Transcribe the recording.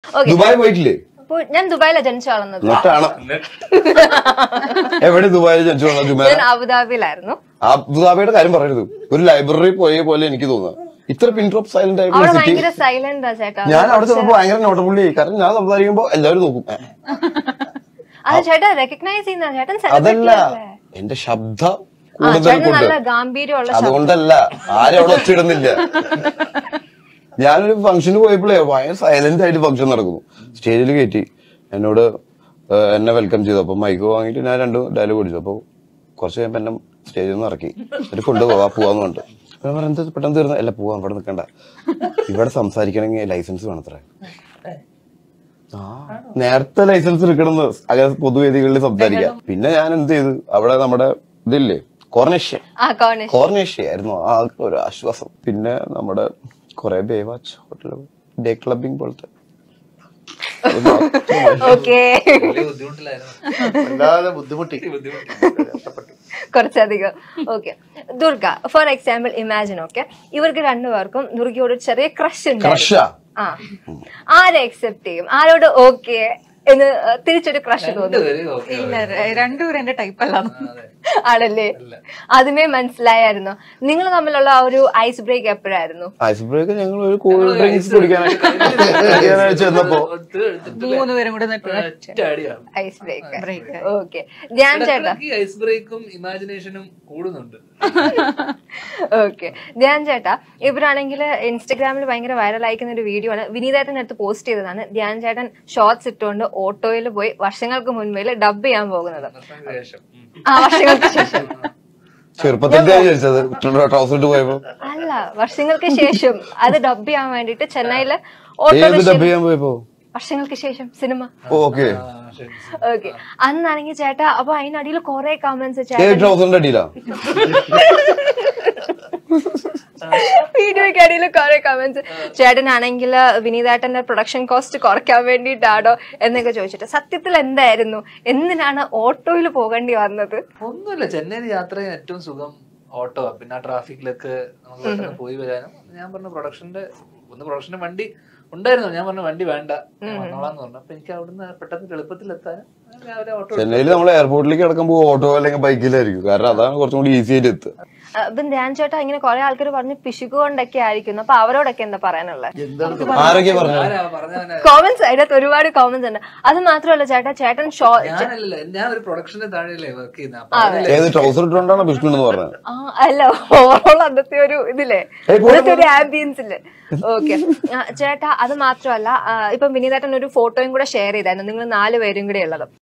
Okay Dubai പോയിട്ടില്ലേ ഞാൻ ദുബായിലാണ് ജനിച്ചു വളർന്നത് എന്നിട്ടാണ് എവിടെ ദുബായിൽ ജനിച്ചു വന്നത് ജുമേല ഞാൻ അബുദാബിയിലായിരുന്നു അബുദാബിയുടെ കാര്യം പറയരുത് ഒരു ലൈബ്രറി പോയ പോലെ എനിക്ക് തോന്നുന്നു ഇത്ര പിൻ ഡ്രോപ്പ് സൈലന്റ് ആയിട്ടുള്ള അവിടെ സിറ്റി ഭയങ്കര സൈലന്റ് ആ ചേട്ടാ ഞാൻ അവിടെ ചെന്നപ്പോ ഭയങ്കര നോട്ടബിളി കാരണം ഞാൻ സംസാരിക്കുമ്പോ എല്ലാവരും നോക്കും ഏ, അത് ചേട്ടാ റെക്കഗ്നൈസ് ചെയ്യുന്ന ചേട്ടൻ അതല്ല സെലിബ്രിറ്റി അല്ലേ എന്റെ ശബ്ദ ആ കൂടുതൽ ചേട്ടൻ കൊണ്ട് നല്ല ഗാംഭീര്യമുള്ള ശബ്ദം. അതുകൊണ്ടല്ല ആരും അവിടെ ഒച്ചിടുന്നില്ല ഞാനൊരു ഫംഗ്ഷന് പോയപ്പോഴേ ഭയങ്കര സൈലന്റ് ആയിട്ട് ഫംഗ്ഷൻ നടക്കുന്നു സ്റ്റേജിൽ കയറ്റി എന്നോട് ഏ, എന്നെ വെൽക്കം ചെയ്തു അപ്പൊ മൈക്ക് വാങ്ങിയിട്ട് ഞാൻ രണ്ട് ഡയലോഗ് അടിച്ചു അപ്പൊ കുറച്ച് കഴിയുമ്പോ എന്നെ സ്റ്റേജിൽ നിന്ന് ഇറക്കി എന്നിട്ട് കൊണ്ടുപോവാ പോവാന്ന് പറഞ്ഞു ഞാൻ പറഞ്ഞു "എന്താ പെട്ടെന്ന് തീർന്ന അല്ല പോവാ ഇവിടെ നിൽക്കണ്ട ഇവിടെ സംസാരിക്കണമെങ്കിൽ ലൈസൻസ് വേണത്രേ ആ നേരത്തെ ലൈസൻസ് എടുക്കണമെന്ന് അങ്ങനെ പൊതുവേദികളിൽ സംസാരിക്കാം പിന്നെ ഞാൻ എന്ത് ചെയ്തു അവിടെ നമ്മുടെ ഇതില്ലേ കോർണേഷ്യ ആ കോണേഷ് കോർണേഷ്യ ആയിരുന്നു ആ ഒരു ആശ്വാസം പിന്നെ നമ്മുടെ കുറെ ബേവാച്ച് ഹോട്ടൽ ഡേ ക്ലബിംഗ് പോലത്തെ ഓക്കെ വലിയ ബുദ്ധിമുട്ടിലായിരുന്നു വല്ലാതെ ബുദ്ധിമുട്ടി കുറച്ചധികം okay Durga for example imagine okay ഇവർക്ക് രണ്ടുപേർക്കും ദുർഗയോട് ഒരു ചെറിയ ക്രഷ് ഉണ്ട് ക്രഷ ആ ആരെ അക്സെപ്റ്റ് ചെയ്യും ആരോട് ഓക്കെ എന്ന് തിരിച്ചൊരു ക്രഷ് തോന്നും രണ്ടുപേരും ഓക്കെ ഇല്ല രണ്ടുപേരും എന്റെ ടൈപ്പ് അല്ല ആണല്ലേ ആദ്യമേ മനസ്സിലായിരുന്നു നിങ്ങൾ തമ്മിലുള്ള ആ ഒരു ഐസ് ബ്രേക്ക് എപ്പോഴായിരുന്നു ഐസ് ബ്രേക്ക് ഞങ്ങൾ ഒരു കൂൾ ഡ്രിങ്ക്സ് കുടിക്കാനായിട്ട് കുടിക്കാനായിട്ട് ചെന്നപ്പോ മൂന്ന് പേരും കൂടെ നിന്നിട്ട് ഒറ്റ അടിയാണ് ice break Break. Okay Dhyan ചേട്ടാ ഈ ഐസ് ബ്രേക്കും ഇമാജിനേഷനും കൂടുന്നുണ്ട് ഓക്കെ ധ്യാൻ ചേട്ടാ ഇവരാണെങ്കിൽ ഇൻസ്റ്റഗ്രാമിൽ ഭയങ്കര വൈറൽ അയക്കുന്ന ഒരു വീഡിയോ ആണ് വിനീതേട്ടൻ്റെ അടുത്ത് പോസ്റ്റ് ചെയ്തതാണ് ധ്യാൻ ചേട്ടൻ ഷോർട്സ് ഇട്ടുകൊണ്ട് ഓട്ടോയിൽ പോയി വർഷങ്ങൾക്ക് മുൻപേ ഡബ് ചെയ്യാൻ പോകുന്നത് വർഷങ്ങൾക്ക് ശേഷം ഉം. ആ വർഷങ്ങൾക്ക് ശേഷം ചെറുപ്പത്തിന്റെ വിചാരിച്ചത് ട്രൗസർ ഇട്ട് പോയപ്പോ അല്ല വർഷങ്ങൾക്ക് ശേഷം അത് ഡബ് ചെയ്യാൻ വേണ്ടിട്ട് ചെന്നൈയില് ഏത് ഓട്ടോ ഡബ് ചെയ്യാൻ പോയപ്പോ വർഷങ്ങൾക്ക് ശേഷം സിനിമ ഓക്കെ ആ, ശരി. ഓക്കെ അന്നാണെങ്കിൽ ചേട്ടാ അപ്പൊ അതിനടിയിൽ കുറെ കമന്റ്സ് ഏത് ചേട്ടൻ ട്രൗസറിന്റെ അടിയിലാ വീഡിയോയ്ക്ക് അടിയിൽ കുറെ കമന്റ്സ് ചേട്ടനാണെങ്കിൽ വിനീതേട്ടന്റെ പ്രൊഡക്ഷൻ കോസ്റ്റ് കുറയ്ക്കാൻ വേണ്ടിയിട്ടാണോ എന്നൊക്കെ ചോദിച്ചിട്ട് സത്യത്തിൽ എന്തായിരുന്നു എന്തിനാണ് ഓട്ടോയിൽ പോകേണ്ടി വന്നത് ഒന്നുമില്ല ചെന്നൈയിൽ യാത്ര ചെയ്യാൻ ഏറ്റവും സുഖം ഓട്ടോ പിന്നെ ആ ട്രാഫിക്കിലൊക്കെ നമുക്ക് പെട്ടെന്ന് പോയി വരാനും ഞാൻ പറഞ്ഞു പ്രൊഡക്ഷന്റെ ഒന്ന് പ്രൊഡക്ഷന്റെ വണ്ടി ഉണ്ടായിരുന്നു ഞാൻ പറഞ്ഞു വണ്ടി വേണ്ട ഞാൻ വന്നോളാന്ന് പറഞ്ഞു അപ്പൊ എനിക്ക് അവിടുന്ന് പെട്ടെന്ന് എളുപ്പത്തിൽ എത്താനും ഞാൻ രാവിലെ ഓട്ടോ ചെന്നൈയിൽ നമ്മൾ എയർപോർട്ടിലേക്ക് കിടക്കുമ്പോ ഓട്ടോ അല്ലെങ്കിൽ ബൈക്കിലായിരിക്കും കാരണം അതാണ് കുറച്ചും കൂടി ഈസി ആയിട്ട് എത്തുക ആ, ഇപ്പം ധ്യാൻ ചേട്ടാ ഇങ്ങനെ കുറെ ആൾക്കാർ പറഞ്ഞു പിശുക്ക് കൊണ്ടൊക്കെ ആയിരിക്കുന്നു അപ്പൊ അവരോടൊക്കെ എന്താ പറയാനുള്ളത് എന്താണ് ആരൊക്കെ പറഞ്ഞു ആരാ പറഞ്ഞവനെ കോമന്റ്സ് അതിനകത്ത് ഒരുപാട് കോമന്റ്സ് ഉണ്ട് അത് മാത്രമല്ല ചേട്ടാ ചേട്ടൻ ഷോ ഞാനല്ല ഞാൻ ഒരു പ്രൊഡക്ഷന്റെ താഴെയല്ലേ വർക്ക് ചെയ്യുന്നത് അപ്പൊ അതിലെ ഏത് ട്രൗസർ ഇട്ടുകൊണ്ടാണ് ബിഷ്ണു പറഞ്ഞത് ആ അല്ല ഓവറോൾ അന്നത്തെ ഒരു ഇതില്ലേ ഏയ് പോരെ, അന്നത്തെ ഒരു ആംബിയൻസ് ഇല്ലേ ഓക്കെ ചേട്ടാ അത് മാത്രമല്ല ആ, ഇപ്പം വിനീതേട്ടൻ ഒരു ഫോട്ടോയും കൂടെ ഷെയർ ചെയ്തായിരുന്നു നിങ്ങൾ നാല് പേരും കൂടെ ഉള്ളത്